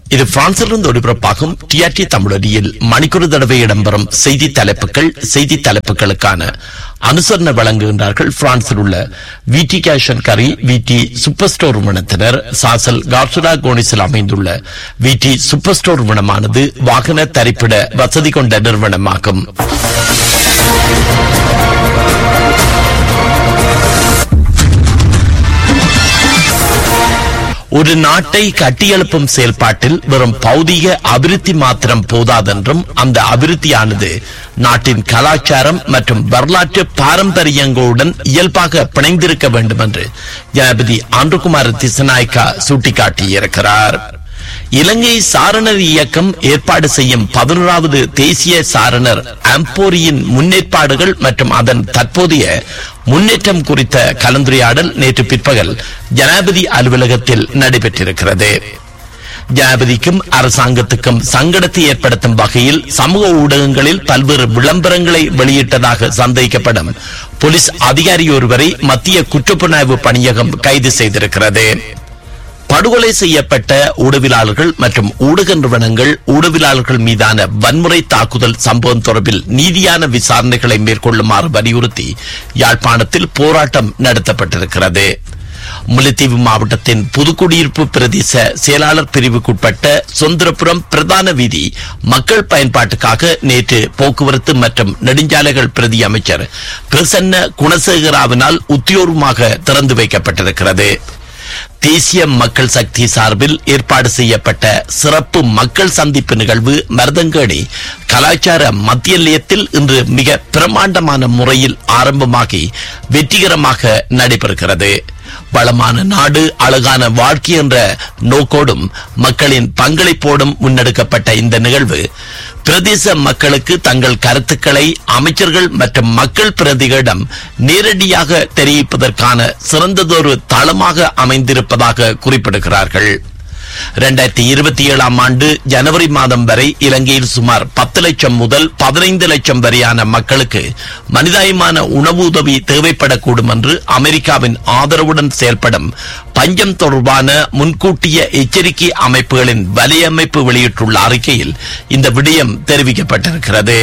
இது பிரான்சிலிருந்து ஒளிபரப்பாகும் டிஆர்டி தமிழொலியில் மணிக்கொரு தடவை இடம்பெறும் செய்தி தலைப்புகள் செய்தி தலைப்புகளுக்கான அனுசரணை வழங்குகின்றார்கள் பிரான்சில் உள்ள விடி கேஷன் கரி விடி சூப்பர் ஸ்டோர் நிறுவனத்தினர் சாசல் கார்சுடா கோனிஸில் அமைந்துள்ள விடி சூப்பர் ஸ்டோர் நிறுவனமானது வாகன தரிப்பிட வசதி கொண்ட நிறுவனமாகும் ஒரு நாட்டை கட்டியெழுப்பும் செயல்பாட்டில் வெறும் பௌதிக அபிவிருத்தி மாத்திரம் போதாதென்றும் அந்த அபிவிருத்தியானது நாட்டின் கலாச்சாரம் மற்றும் வரலாற்று பாரம்பரியங்களுடன் இயல்பாக பிணைந்திருக்க வேண்டும் என்று ஜனாதிபதி ஆண்டுகுமார் திசநாயக்கா சுட்டிக்காட்டியிருக்கிறார் இலங்கை சாரணர் இயக்கம் ஏற்பாடு செய்யும் பதினோராவது தேசிய சாரணர் ஆம்போரியின் முன்னேற்பாடுகள் மற்றும் அதன் தற்போதைய முன்னேற்றம் குறித்த கலந்துரையாடல் நேற்று பிற்பகல் ஜனாதிபதி அலுவலகத்தில் நடைபெற்றிருக்கிறது ஜனாதிபதிக்கும் அரசாங்கத்துக்கும் சங்கடத்தை ஏற்படுத்தும் வகையில் சமூக ஊடகங்களில் பல்வேறு விளம்பரங்களை வெளியிட்டதாக சந்தேகிக்கப்படும் போலீஸ் அதிகாரி ஒருவரை மத்திய குற்றப்புலனாய்வு பணியகம் கைது செய்திருக்கிறது படுகொலை செய்யப்பட்ட ஊடகவியலாளர்கள் மற்றும் ஊடக நிறுவனங்கள் ஊடகவியலாளர்கள் மீதான வன்முறை தாக்குதல் சம்பவம் தொடர்பில் நீதியான விசாரணைகளை மேற்கொள்ளுமாறு வலியுறுத்தி யாழ்ப்பாணத்தில் போராட்டம் நடத்தப்பட்டிருக்கிறது முல்லைத்தீவு மாவட்டத்தின் புதுக்குடியிருப்பு பிரதேச செயலாளர் பிரிவுக்குட்பட்ட சுந்தரபுரம் பிரதான வீதி மக்கள் பயன்பாட்டுக்காக நேற்று போக்குவரத்து மற்றும் நெடுஞ்சாலைகள் பிரதி அமைச்சர் பிரசன்ன குணசேகராவினால் உத்தியோகமாக திறந்து வைக்கப்பட்டிருக்கிறது தேசிய மக்கள் சக்தி சார்பில் ஏற்பாடு செய்யப்பட்ட சிறப்பு மக்கள் சந்திப்பு நிகழ்வு மருதங்கேணி கலாச்சார மத்திய நிலையத்தில் இன்று மிக பிரமாண்டமான முறையில் ஆரம்பமாகி வெற்றிகரமாக நடைபெறுகிறது வளமான நாடு அழகான வாழ்க்கை என்ற நோக்கோடும் மக்களின் பங்களிப்போடும் முன்னெடுக்கப்பட்ட இந்த நிகழ்வு பிரதேச மக்களுக்கு தங்கள் கருத்துக்களை அமைச்சர்கள் மற்றும் மக்கள் பிரதிகளிடம் நேரடியாக தெரிவிப்பதற்கான சிறந்ததொரு தளமாக அமைந்திருப்பதாக குறிப்பிடுகிறார்கள் இரண்டாயிரத்தி இருபத்தி ஏழாம் ஆண்டு ஜனவரி மாதம் வரை இலங்கையில் சுமார் பத்து லட்சம் முதல் பதினைந்து லட்சம் வரையான மக்களுக்கு மனிதாயமான உணவு உதவி தேவைப்படக்கூடும் என்று அமெரிக்காவின் ஆதரவுடன் செயல்படும் பஞ்சம் தொடர்பான முன்கூட்டிய எச்சரிக்கை அமைப்புகளின் வலையமைப்பு வெளியிட்டுள்ள அறிக்கையில் இந்த விடயம் தெரிவிக்கப்பட்டிருக்கிறது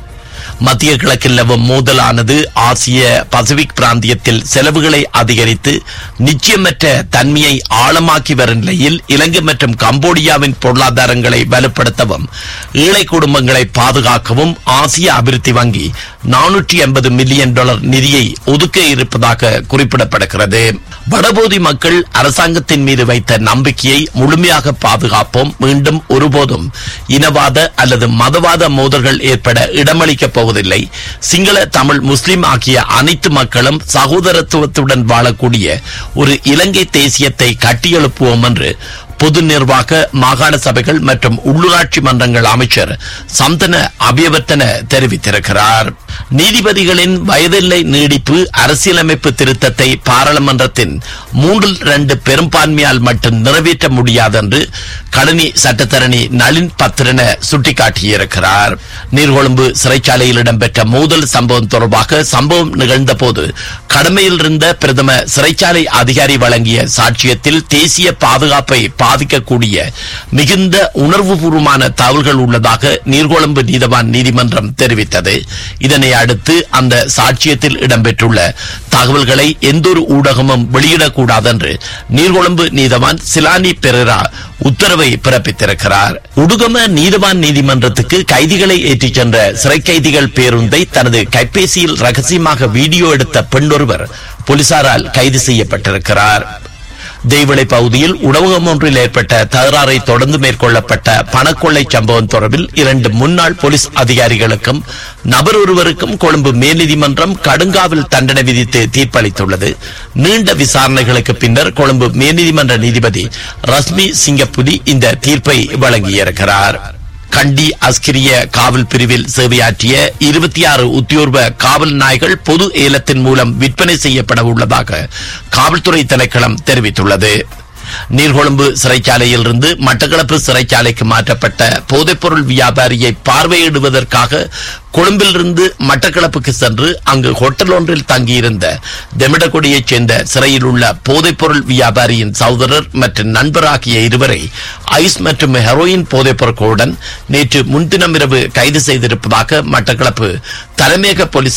மத்திய கிழக்கில் நிலவும் மோதலானது ஆசிய பசிபிக் பிராந்தியத்தில் செலவுகளை அதிகரித்து நிச்சயமற்ற தன்மையை ஆழமாக்கி வரும் நிலையில் இலங்கை மற்றும் கம்போடியாவின் பொருளாதாரங்களை வலுப்படுத்தவும் ஏழை குடும்பங்களை பாதுகாக்கவும் ஆசிய அபிவிருத்தி வங்கி நானூற்றி எண்பது மில்லியன் டாலர் நிதியை ஒதுக்க இருப்பதாக குறிப்பிடப்படுகிறது வடபோதி மக்கள் அரசாங்கத்தின் மீது வைத்த நம்பிக்கையை முழுமையாக பாதுகாப்போம் மீண்டும் ஒருபோதும் இனவாத அல்லது மதவாத மோதல்கள் ஏற்பட இடமளிக்கப் போவதில்லை சிங்கள தமிழ் முஸ்லிம் ஆகிய அனைத்து மக்களும் சகோதரத்துவத்துடன் வாழக்கூடிய ஒரு இலங்கை தேசியத்தை கட்டியெழுப்புவோம் என்று பொது நிர்வாக மாகாண சபைகள் மற்றும் உள்ளூராட்சி மன்றங்கள் அமைச்சர் சந்தன அபியவர்த்தன தெரிவித்திருக்கிறார் நீதிபதிகளின் வயதில்லை நீடிப்பு அரசியலமைப்பு திருத்தத்தை பாராளுமன்றத்தின் மூன்றில் இரண்டு பெரும்பான்மையால் மட்டும் நிறைவேற்ற முடியாதென்று கடனி சட்டத்தரணி நளின் பத்திரன சுட்டிக்காட்டியிருக்கிறார் நீர்கொழும்பு சிறைச்சாலையில் இடம்பெற்ற மோதல் சம்பவம் தொடர்பாக சம்பவம் நிகழ்ந்த போது கடமையில் இருந்த பிரதம சிறைச்சாலை அதிகாரி வழங்கிய சாட்சியத்தில் தேசிய பாதுகாப்பை பாதிக்கக்கூடிய மிகுந்த உணர்வுபூர்வமான தகவல்கள் உள்ளதாக நீர்கொழும்பு நீதவான் நீதிமன்றம் தெரிவித்தது இதனை அடுத்து அந்த சாட்சியத்தில் இடம்பெற்றுள்ள தகவல்களை எந்தொரு ஊடகமும் வெளியிடக்கூடாது என்று நீர்கொழும்பு நீதவான் சிலானி பெரேரா உத்தரவை பிறப்பித்திருக்கிறார் உடுகம நீதவான் நீதிமன்றத்துக்கு கைதிகளை ஏற்றிச் சென்ற சிறை கைதிகள் பேருந்தை தனது கைபேசியில் ரகசியமாக வீடியோ எடுத்த பெண்ணொருவர் போலீசாரால் கைது செய்யப்பட்டிருக்கிறார் தெய்வளை பகுதியில் உணவகம் ஒன்றில் ஏற்பட்ட தகராறை தொடர்ந்து மேற்கொள்ளப்பட்ட பணக்கொள்ளை சம்பவம் தொடர்பில் இரண்டு முன்னாள் போலீஸ் அதிகாரிகளுக்கும் நபர் ஒருவருக்கும் கொழும்பு மேல்நீதிமன்றம் கடுங்காவில் தண்டனை விதித்து தீர்ப்பளித்துள்ளது நீண்ட விசாரணைகளுக்கு பின்னர் கொழும்பு மேல்நீதிமன்ற நீதிபதி ரஸ்மி சிங்கப்புலி இந்த தீர்ப்பை வழங்கியிருக்கிறார் கண்டி அஸ்கிரிய காவல் பிரிவில் சேவையாற்றிய இருபத்தி ஆறு உத்தியோர்வ காவல் நாய்கள் பொது ஏலத்தின் மூலம் விற்பனை செய்யப்பட உள்ளதாக காவல்துறை திணைக்களம் தெரிவித்துள்ளது நீர்கொழும்பு சிறைச்சாலையிலிருந்து மட்டக்களப்பு சிறைச்சாலைக்கு மாற்றப்பட்ட போதைப்பொருள் வியாபாரியை பார்வையிடுவதற்காக கொழும்பிலிருந்து மட்டக்களப்புக்கு சென்று அங்கு ஹோட்டல் ஒன்றில் தங்கியிருந்த தெமிடகுடியைச் சேர்ந்த சிறையில் உள்ள போதைப்பொருள் வியாபாரியின் சகோதரர் மற்றும் நண்பர் ஆகிய இருவரை ஐஸ் மற்றும் ஹெரோயின் போதைப்பொருட்களுடன் நேற்று முன்தினம் இரவு கைது செய்திருப்பதாக மட்டக்களப்பு தலைமையக போலீஸ்